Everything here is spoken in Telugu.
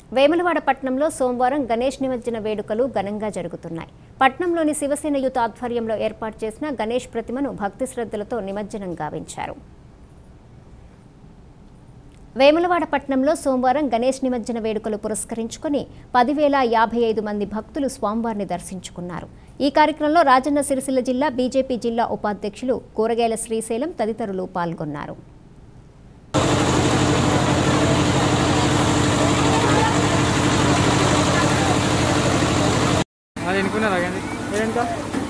వేములవాడ పట్టణంలో సోమవారం గణేష్ నిమజ్జన వేడుకలు ఘనంగా జరుగుతున్నాయి పట్నంలోని శివసేన యూత్ ఆధ్వర్యంలో ఏర్పాటు చేసిన గణేష్ ప్రతిమను భక్తి శ్రద్ధలతో నిమజ్జనం గావించారు వేములవాడ పట్టణంలో సోమవారం గణేష్ నిమజ్జన వేడుకలు పురస్కరించుకుని పదివేల యాభై ఐదు మంది భక్తులు స్వామివారిని దర్శించుకున్నారు ఈ కార్యక్రమంలో రాజన్న సిరిసిల్ల జిల్లా బీజేపీ జిల్లా ఉపాధ్యక్షులు కూరగాయల శ్రీశైలం తదితరులు పాల్గొన్నారు అది ఎన్నుకున్నారా కానీ ఏంటా